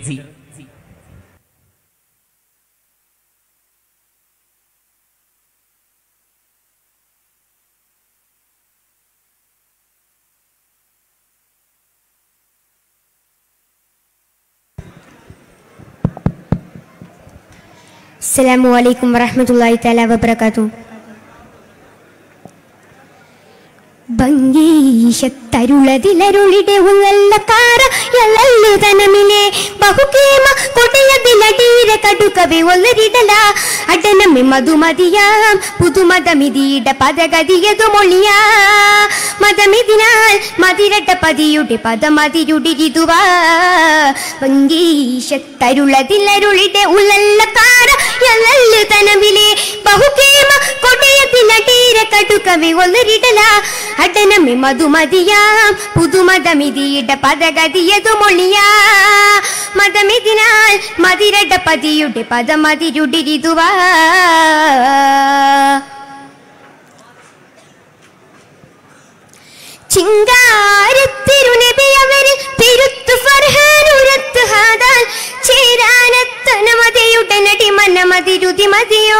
അസ്സലാമു അലൈക്കും വറഹ്മത്തുള്ളാഹി തആല വബറകാതുഹു ഭംഗീശത്തരുളതിലരുളിടെ ഉള്ളല്ല കാര എള്ളല്ലു തനമിലെ ബഹുകേമ കൊടയതിലടീര കടുകവെ ഒല്ലരിടല അടനമെ മധുമതിയാം പുതുമതമിതിയിട പദഗതിയതു മൊഴിയാ മതമിതിനാൽ മതിരട്ട പതിയുടെ പദമതിരുടിരിതുവാ ഭംഗീശത്തരുളതിലരുളിടെ ഉള്ളല്ല കാര എള്ളല്ലു തനമിലെ ബഹുകേമ കൊടയതിലടീര കടുകവെ ഒല്ലരിടല അടനമെ മധുമതിയാം പുതുമതമിതിയിട പദഗതിയതു മൊഴിയാ മതമിതിനാൽ മതിരട പതിയുടെ പദമതിരുടിരിതുവാ ചിങ്കാരത്തിരുനബിയവരിൽ തിരുത്തു ഫർഹാനുരത്ത് ഹാദാൽ ചേരാനത്തനമതയുടനടി മനമതിരുതി മതിയോ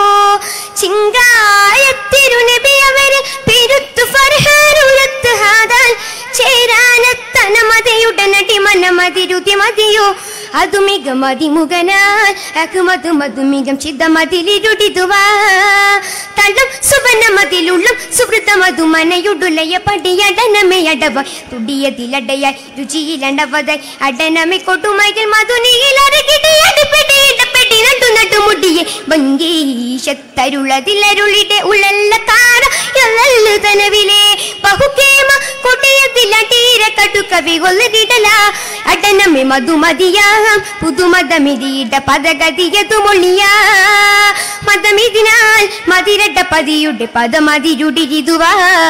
ചിങ്കാരത്തിരുനബിയവരിൽ തിരുത്തു ഫർഹാനുരത്ത് ഹാദാൽ ചേരാനത്തനമതയുടനടി മനമതിരുതി മതിയോ അതു മിക മതിമുഖനാൽ അഹ്മദ് മധുമികം ചിതമതിലിരുടിതുവാ തള്ളം സുവനമതിലുള്ളും സുഹൃതമതു മനയുടുലയ പടിയടനമേ അടവ തുടിയതിലടയായി രുചിയിലണ്ടവതായി അടനമെ കൊടുമയിൽ മധുനിയിൽ അരകിടയടുപ്പെടിയിടപ്പെടി നട്ടു നട്ടുമുടിയെ ഭംഗീശത്തരുളതിലരുളിടെ ഉള്ളല്ല താര എള്ളല്ലു തനവിലെ ബഹുകേമ കൊടിയതിലടീര കടുകവി കൊല്ലരിടല അടനമെ മധുമതിയാം പുതുമതമിതിയിട പദഗതിയതു മൊഴിയാ മതമിതിനാൽ മതിരട്ട പതിയുടെ പദമതിരുടിരിതുവാ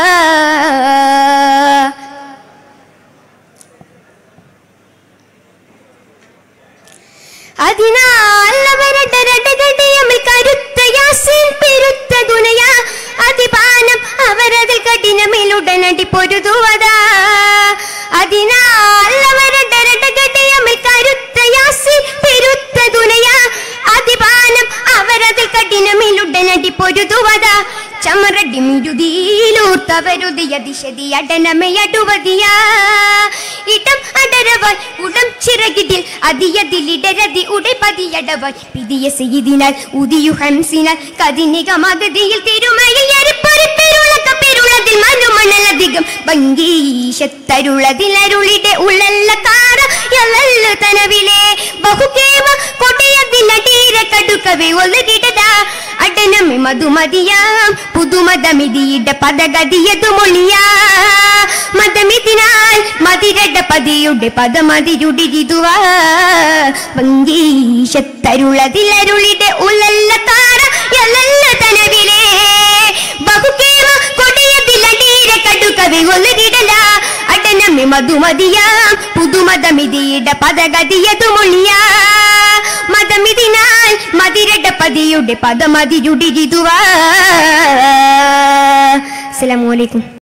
അതിനാൽ അവരടരടകടിയമിൽ കരുത്ത യാസീൻ പെരുത്ത ദുനയ അതിപാനം അവരതിൽ കഠിനമേലുടനടി പൊരുതുവതാ അതിനാൽ അവരടരടകടിയമിൽ കരുത്ത യാസീൻ പെരുത്ത ദുനയ അതിപാനം അവരതിൽ കഠിനമേലുടനടി പൊരുതുവതാ ചമറടി മിരുതിയിലൂർത്തവരുതിയ ദിശതി അടനമയടുവതിയാ ഇടം അടരവായി ഉടം ചിറകിടിൽ അതിയതിലിടരതി ഉടപതിയടവായി പിതിയ ചെയ്തിനാൽ ഉദിയു ഹംസിനാൽ കതിനിക മകതിയിൽ തിരുമയിൽ എരിപ്പൊരു പെരുളക പെരുളതിൽ മനുമണലധികം ഭംഗീശത്തരുളതിലരുളിടെ ഉള്ളല്ല കാര എള്ളല്ലു തനവിലെ ബഹുകേമ കൊടിയതിലടീര കടുക്കവെ ഒലകിടത അടനമെ മധുമതിയാം പുതുമതമിതിയിട പദഗതിയതു മൊഴിയാ മതമിതിനാൽ മതിരട പതിയുടെ പദമതിരുടിരിതുവാ ഭംഗീശത്തരുളതിലരുളിടെ ഉള്ളല്ല കാര എള്ളല്ല തനവിലെ ബഹുകേമ കൊടിയതിലടീര കടുകവെ ഒലകിടല അടനമെ മധുമതിയാം പുതുമതമിതിയിട പദഗതിയതു മൊഴിയാ മതമിതിനാൽ മതിരട പതിയുടെ പദമതിരുടിരിതുവാ അസ്സലാമു അലൈക്കും